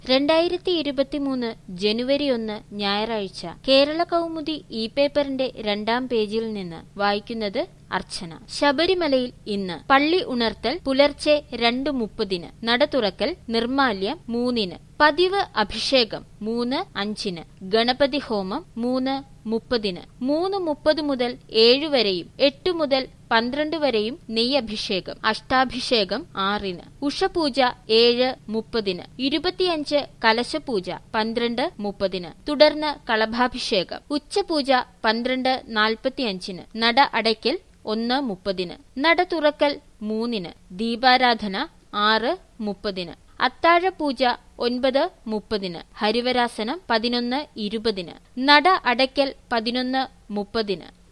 രണ്ടായിരത്തി ഇരുപത്തിമൂന്ന് ജനുവരി ഒന്ന് ഞായറാഴ്ച കേരള കൗമുദി ഇ പേപ്പറിന്റെ രണ്ടാം പേജിൽ നിന്ന് വായിക്കുന്നത് അർച്ചന ശബരിമലയിൽ ഇന്ന് പള്ളി ഉണർത്തൽ പുലർച്ചെ രണ്ട് മുപ്പതിന് നട തുറക്കൽ നിർമാല്യം മൂന്നിന് പതിവ് അഭിഷേകം മൂന്ന് അഞ്ചിന് ഗണപതി ഹോമം മൂന്ന് മുപ്പതിന് മൂന്ന് മുപ്പത് മുതൽ ഏഴ് വരെയും എട്ട് മുതൽ പന്ത്രണ്ട് വരെയും നെയ്യഭിഷേകം അഷ്ടാഭിഷേകം ആറിന് ഉഷപൂജ ഏഴ് മുപ്പതിന് ഇരുപത്തിയഞ്ച് കലശപൂജ പന്ത്രണ്ട് മുപ്പതിന് തുടർന്ന് കളഭാഭിഷേകം ഉച്ചപൂജ പന്ത്രണ്ട് നാൽപ്പത്തിയഞ്ചിന് നട അടയ്ക്കൽ ഒന്ന് മുപ്പതിന് നട തുറക്കൽ മൂന്നിന് ദീപാരാധന ആറ് മുപ്പതിന് അത്താഴപൂജ ഒൻപത് മുപ്പതിന് ഹരിവരാസനം പതിനൊന്ന് ഇരുപതിന് നട അടയ്ക്കൽ പതിനൊന്ന് മുപ്പതിന്